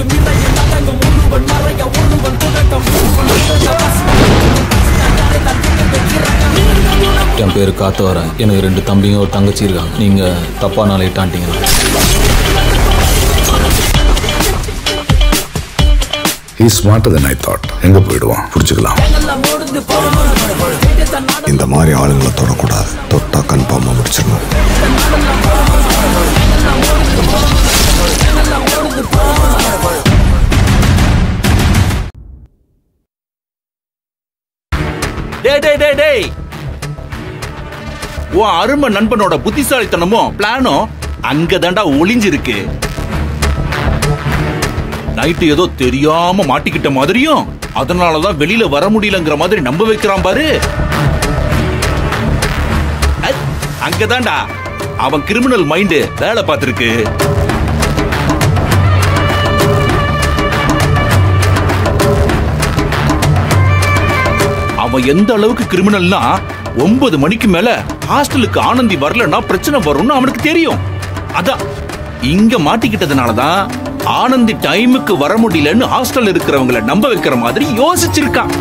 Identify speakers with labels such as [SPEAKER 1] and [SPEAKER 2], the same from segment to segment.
[SPEAKER 1] என் பேர் காத்தவரன் எனக்கு ரெண்டு தம்பிங்க ஒரு தங்கச்சி இருக்காங்க நீங்க தப்பா நாளையிட்டான்ட்டீங்க
[SPEAKER 2] he smarter than I thought எங்க போயிடுவான் புடிச்சுக்கலாம்
[SPEAKER 3] இந்த மாதிரி ஆளுங்களை தொடக்கூடாது தொட்டா கன்ஃபார்மாக முடிச்சிடணும்
[SPEAKER 4] டேய் டேய் டேய் டேய் உன் அருமை நண்பனோட புத்திசாலித்தனமும் பிளானும் அங்கதாண்டா ஒளிஞ்சிருக்கு நைட்டு ஏதோ தெரியாம மாட்டிக்கிட்ட மாதிரியும் அதனாலதான் வெளியில வர முடியலங்கிற மாதிரி நம்ப வைக்கிறான் பாரு அ, அங்கதான்டா அவன் கிரிமினல் மைண்டு வேலை பார்த்திருக்கு அவன் எந்த அளவுக்கு கிரிமினல்னா ஒன்பது மணிக்கு மேல ஹாஸ்டலுக்கு ஆனந்தி வரலன்னா பிரச்சனை வரும்னு அவனுக்கு தெரியும் அதான் இங்க மாட்டிக்கிட்டதுனாலதான் ஆனந்தி டைமுக்கு வர முடியலன்னு ஹாஸ்டல் இருக்கிறவங்கள நம்ப வைக்கிற மாதிரி யோசிச்சிருக்கான்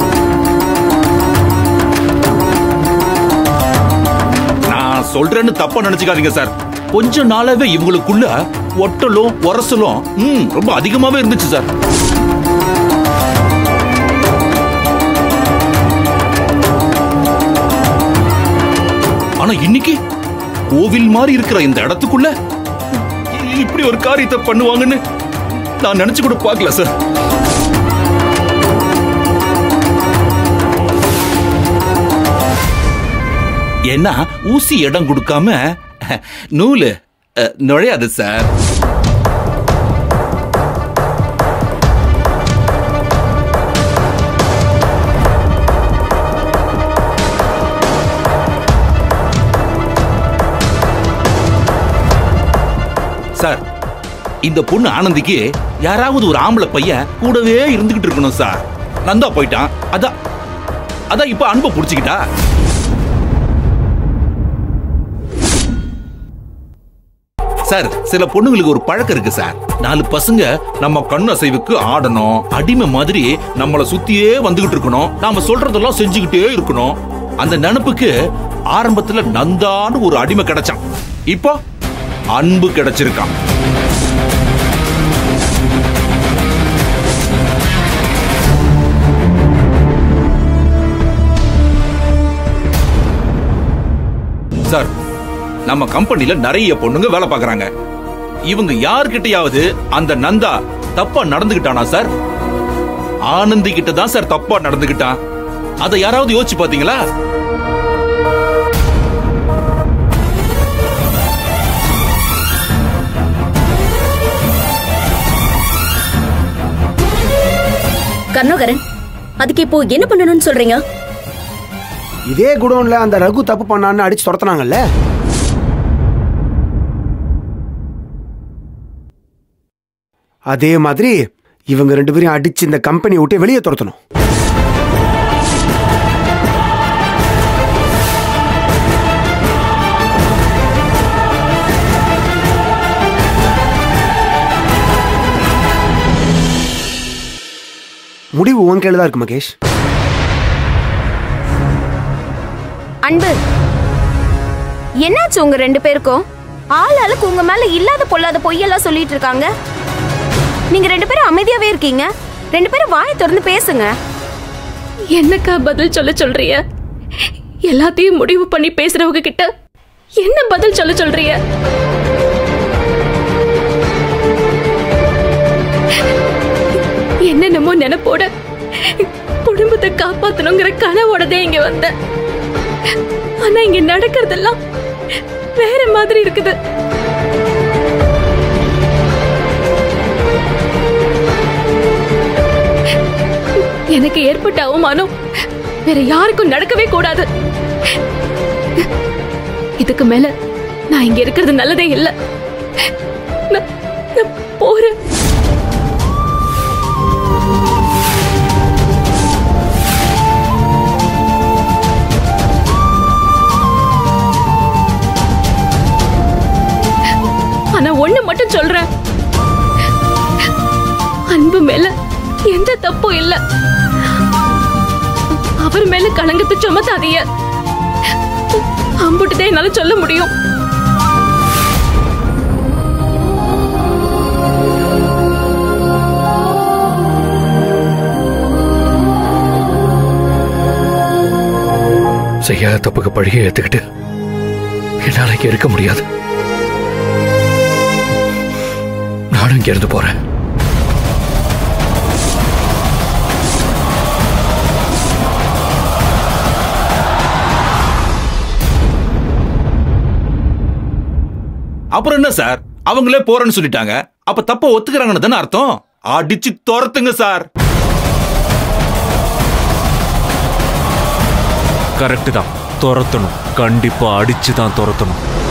[SPEAKER 4] நான் சொல்றேன்னு தப்பா நினைச்சுக்காதீங்க சார் கொஞ்ச நாளாவே இவங்களுக்குள்ள ஒட்டலும் உரசலும் ம், ரொம்ப அதிகமாவே இருந்துச்சு சார் ஆனா இன்னைக்கு கோவில் மாதிரி இருக்கிற இந்த இடத்துக்குள்ள இ- இப்படி ஒரு காரியத்தை பண்ணுவாங்கன்னு நான் நினைச்சு கூட பார்க்கல சார் ஏன்னா ஊசி இடம் கொடுக்காம நூலு அஹ், நுழையாது சார் சார் இந்த பொண்ணு ஆனந்திக்கு யாராவது ஒரு ஆம்பளை பையன் கூடவே இருந்துகிட்டு இருக்கணும் சார் நந்தா போயிட்டான் அதான் அதான் இப்ப அன்பை புடிச்சுக்கிட்டா சார் சில பொண்ணுங்களுக்கு ஒரு பழக்கம் இருக்கு சார் நாலு பசங்க நம்ம கண் அசைவுக்கு ஆடணும் அடிமை மாதிரி நம்மள சுத்தியே வந்துகிட்டு இருக்கணும் நாம சொல்றதெல்லாம் செஞ்சுக்கிட்டே இருக்கணும் அந்த நினப்புக்கு ஆரம்பத்துல நந்தான்னு ஒரு அடிமை கிடைச்சான் இப்போ அன்பு கிடைச்சிருக்கான் சார் நம்ம கம்பெனில நிறைய பொண்ணுங்க வேலை பார்க்கறாங்க இவங்க யார்கிட்டயாவது அந்த நந்தா தப்பா நடந்துகிட்டானா சார் ஆனந்தி கிட்ட தான் சார் தப்பா நடந்துகிட்டான் அதை யாராவது யோசிச்சு பாத்தீங்களா
[SPEAKER 5] கர்ணோகரன் அதுக்கு இப்போ என்ன பண்ணணும்னு சொல்றீங்க
[SPEAKER 6] இதே குடோன்ல அந்த ரகு தப்பு பண்ணான்னு அடிச்சு துரத்துனாங்கல்ல அதே மாதிரி இவங்க ரெண்டு பேரையும் அடிச்சு இந்த கம்பெனி விட்டு வெளியே துரத்தணும் முடிவு உன் கையில தான் இருக்கு மகேஷ்
[SPEAKER 7] அன்பு என்னாச்சு உங்க ரெண்டு பேருக்கும் ஆள் ஆளுக்கு உங்க மேல இல்லாத பொல்லாத பொய்யெல்லாம் சொல்லிட்டு இருக்காங்க நீங்க ரெண்டு பேரும் அமைதியாவே இருக்கீங்க ரெண்டு பேரும் வாயை திறந்து பேசுங்க
[SPEAKER 8] என்னக்கா பதில் சொல்ல சொல்றிய எல்லாத்தையும் முடிவு பண்ணி பேசுறவங்க கிட்ட என்ன பதில் சொல்ல சொல்றிய என்னென்னமோ நினைப்போட குடும்பத்தை காப்பாத்தணுங்கிற கனவோடதே இங்க வந்தேன் ஆனா இங்க நடக்கிறதெல்லாம் வேற மாதிரி இருக்குது எனக்கு ஏற்பட்ட அவமானம் வேற யாருக்கும் நடக்கவே கூடாது இதுக்கு மேல நான் இங்க இருக்கிறது நல்லதே இல்ல நான் நான் போறேன் ஆனா ஒண்ணு மட்டும் சொல்றேன் அன்பு மேல எந்த தப்பும் இல்ல அவர் மேல களங்கத்தை சுமத்தாதீங்க அம்புட்டுதான் என்னால சொல்ல முடியும்
[SPEAKER 9] செய்யாத தப்புக்கு பழியை ஏத்துக்கிட்டு என்னால இங்க இருக்க முடியாது நானும் இங்க இருந்து போறேன்
[SPEAKER 4] அப்புறம் என்ன சார் அவங்களே போறேன்னு சொல்லிட்டாங்க அப்ப தப்ப ஒத்துக்கிறாங்கன்னு தானே அர்த்தம் அடிச்சு துரத்துங்க சார்
[SPEAKER 10] கரெக்டு தான் துரத்தணும் கண்டிப்பா அடிச்சு தான் துரத்தணும்